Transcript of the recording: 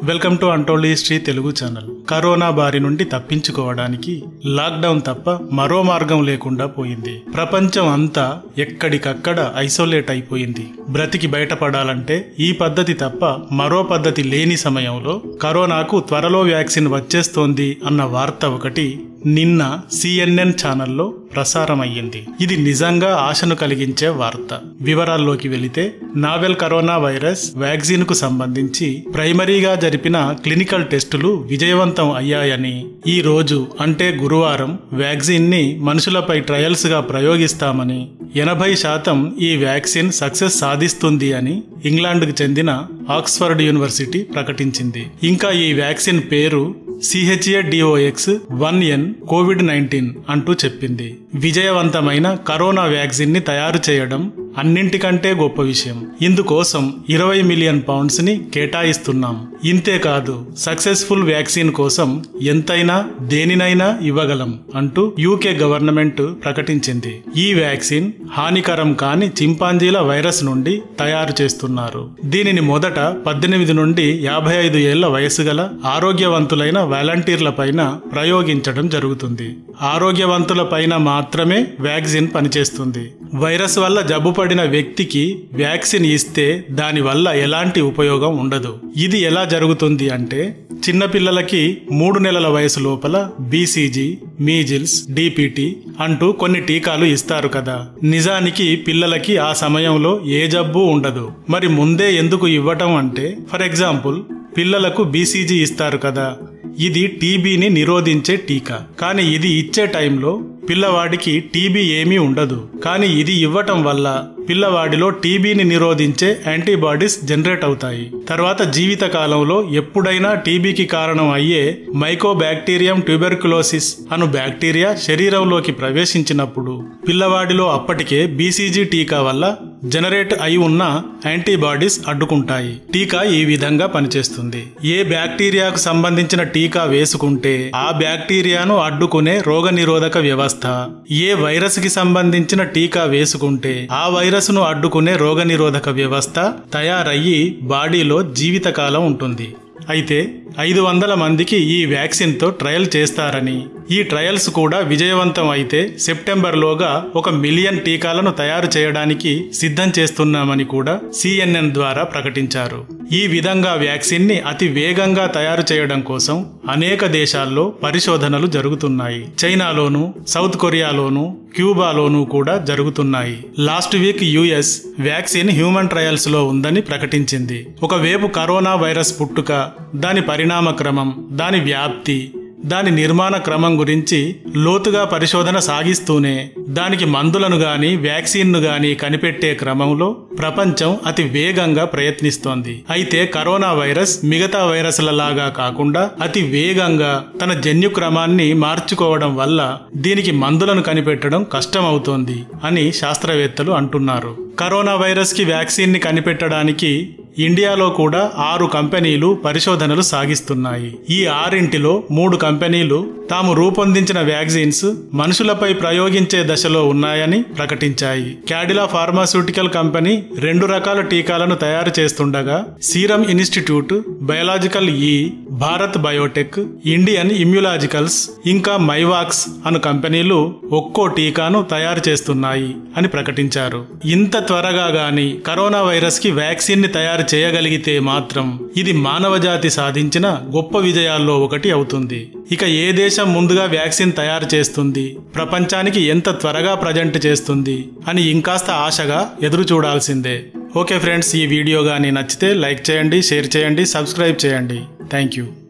welcome to untold history Telugu channel corona బారి నుండి తప్పించుకోవడానికి లాక్డౌన్ తప్ప మరో మార్గం లేకుండా పోయింది ప్రపంచం అంతా ఎక్కడికక్కడ ఐసోలేట్ అయిపోయింది బ్రతికి బయటపడాలంటే ఈ పద్ధతి తప్ప మరో పద్ధతి లేని సమయంలో కరోనాకు త్వరలో వ్యాక్సిన్ వచ్చేస్తోంది అన్న వార్త ఒకటి నిన్న సిఎన్ఎన్ ఛానల్లో ప్రసారమయ్యింది ఇది నిజంగా ఆశను కలిగించే వార్త వివరాల్లోకి వెళితే నావెల్ కరోనా వైరస్ వ్యాక్సిన్ కు సంబంధించి ప్రైమరీగా జరిపిన క్లినికల్ టెస్టులు విజయవంతం అయ్యాయని ఈ రోజు అంటే గురువారం వ్యాక్సిన్ ని మనుషులపై ట్రయల్స్ గా ప్రయోగిస్తామని ఎనభై శాతం ఈ వ్యాక్సిన్ సక్సెస్ సాధిస్తుంది అని ఇంగ్లాండ్కు చెందిన ఆక్స్ఫర్డ్ యూనివర్సిటీ ప్రకటించింది ఇంకా ఈ వ్యాక్సిన్ పేరు ChAdOx one N covid nineteen అంటూ చెప్పింది విజయవంతమైన కరోనా వ్యాక్సిన్ ని తయారు చేయడం అన్నింటికంటే గొప్ప విషయం ఇందుకోసం ఇరవై మిలియన్ పౌండ్స్ ని కేటాయిస్తున్నాం ఇంతే కాదు సక్సెస్ఫుల్ వ్యాక్సిన్ కోసం ఎంతైనా దేనినైనా ఇవ్వగలం అంటూ యూకే గవర్నమెంట్ ప్రకటించింది ఈ వ్యాక్సిన్ హానికరం కాని చింపాంజీల వైరస్ నుండి తయారు చేస్తున్నారు దీనిని మొదట పద్దెనిమిది నుండి యాభై ఐదు ఏళ్ల వయసు గల ఆరోగ్యవంతులైన వాలంటీర్ల పైన ప్రయోగించడం జరుగుతుంది ఆరోగ్యవంతుల పైన మాత్రమే వ్యాక్సిన్ పనిచేస్తుంది వైరస్ వల్ల జబ్బు పడిన వ్యక్తికి వ్యాక్సిన్ ఇస్తే దాని వల్ల ఎలాంటి ఉపయోగం ఉండదు ఇది ఎలా జరుగుతుంది అంటే చిన్నపిల్లలకి మూడు నెలల వయసు లోపల బీసీజీ మీజిల్స్ డిపిటి అంటూ కొన్ని టీకాలు ఇస్తారు కదా నిజానికి పిల్లలకి ఆ సమయంలో ఏ జబ్బు ఉండదు మరి ముందే ఎందుకు ఇవ్వటం అంటే ఫర్ ఎగ్జాంపుల్ పిల్లలకు బీసీజీ ఇస్తారు కదా ఇది టీబీని నిరోధించే టీకా కానీ ఇది ఇచ్చే టైంలో పిల్లవాడికి టీబీ ఏమీ ఉండదు కానీ ఇది ఇవ్వటం వల్ల పిల్లవాడిలో టీబీని నిరోధించే యాంటీబాడీస్ జనరేట్ అవుతాయి తర్వాత జీవిత కాలంలో ఎప్పుడైనా టీబీకి కారణం అయ్యే మైకోబాక్టీరియం ట్యూబెర్కులోసిస్ అను బ్యాక్టీరియా శరీరంలోకి ప్రవేశించినప్పుడు పిల్లవాడిలో అప్పటికే బీసీజీ టీకా వల్ల జనరేట్ అయి ఉన్న యాంటీబాడీస్ అడ్డుకుంటాయి టీకా ఈ విధంగా పనిచేస్తుంది ఏ బ్యాక్టీరియాకు సంబంధించిన టీకా వేసుకుంటే ఆ బ్యాక్టీరియాను అడ్డుకునే రోగనిరోధక వ్యవస్థ ఏ వైరస్ కి సంబంధించిన టీకా వేసుకుంటే ఆ వైరస్ ను అడ్డుకునే రోగనిరోధక వ్యవస్థ తయారయ్యి బాడీలో జీవితకాలం ఉంటుంది అయితే ఐదు వందల మందికి ఈ వ్యాక్సిన్తో ట్రయల్ చేస్తారని ఈ ట్రయల్స్ కూడా విజయవంతం అయితే సెప్టెంబర్లోగా ఒక మిలియన్ టీకాలను తయారు చేయడానికి సిద్ధం చేస్తున్నామని కూడా సిఎన్ఎన్ ద్వారా ప్రకటించారు ఈ విధంగా వ్యాక్సిన్ ని అతి వేగంగా తయారు చేయడం కోసం అనేక దేశాల్లో పరిశోధనలు జరుగుతున్నాయి చైనాలోను సౌత్ కొరియాలోను క్యూబాలోనూ కూడా జరుగుతున్నాయి last week US vaccine human trials లో ఉందని ప్రకటించింది ఒకవైపు కరోనా వైరస్ పుట్టుక దాని పరిణామ క్రమం దాని వ్యాప్తి దాని నిర్మాణ క్రమం గురించి లోతుగా పరిశోధన సాగిస్తూనే దానికి మందులను గాని వ్యాక్సిన్ను గాని కనిపెట్టే క్రమంలో ప్రపంచం అతి వేగంగా ప్రయత్నిస్తోంది అయితే కరోనా వైరస్ మిగతా వైరస్ల లాగా కాకుండా అతి వేగంగా తన జన్యు క్రమాన్ని మార్చుకోవడం వల్ల దీనికి మందులను కనిపెట్టడం కష్టమవుతోంది అని శాస్త్రవేత్తలు అంటున్నారు కరోనా వైరస్ కి వ్యాక్సిన్ ని కనిపెట్టడానికి ఇండియాలో కూడా ఆరు కంపెనీలు పరిశోధనలు సాగిస్తున్నాయి ఈ ఆరింటిలో మూడు కంపెనీలు తాము రూపొందించిన వ్యాక్సిన్స్ మనుషులపై ప్రయోగించే దశలో ఉన్నాయని ప్రకటించాయి క్యాడిలా ఫార్మాస్యూటికల్ కంపెనీ రెండు రకాల టీకాలను తయారు చేస్తుండగా సీరం ఇన్స్టిట్యూట్ బయోలాజికల్ ఈ భారత్ బయోటెక్ ఇండియన్ ఇమ్యులాజికల్స్ ఇంకా మైవాక్స్ అను కంపెనీలు ఒక్కో టీకాను తయారు చేస్తున్నాయి అని ప్రకటించారు ఇంత త్వరగా గాని కరోనా వైరస్ కి వ్యాక్సిన్ ని తయారు చేయగలిగితే మాత్రం ఇది మానవజాతి సాధించిన గొప్ప విజయాల్లో ఒకటి అవుతుంది ఇక ఏ దేశం ముందుగా వ్యాక్సిన్ తయారు చేస్తుంది ప్రపంచానికి ఎంత త్వరగా ప్రజెంట్ చేస్తుంది అని ఇంకాస్త ఆశగా ఎదురు చూడాల్సిందే ఓకే ఫ్రెండ్స్ ఈ వీడియో కానీ నచ్చితే లైక్ చేయండి షేర్ చేయండి సబ్స్క్రైబ్ చేయండి థ్యాంక్ యూ